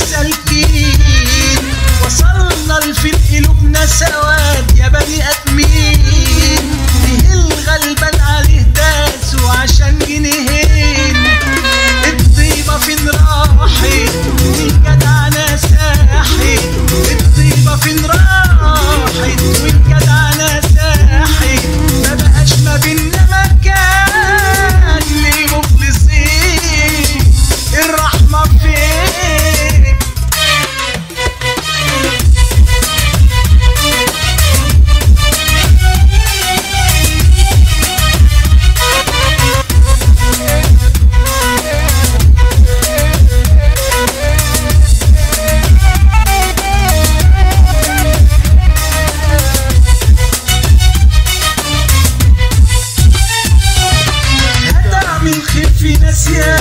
السالكين وصلنا لفين قلوبنا سواد يا بني ادمين ليه الغلبان عليه داس وعشان جنيهين الطيبة فين راحت والجدعنة ساحت الطيبة فين راحت والجدعنة ساحت ما بقاش ما بينا مكان للمخلصين الرحمة فين هتعمل خير في ناس يا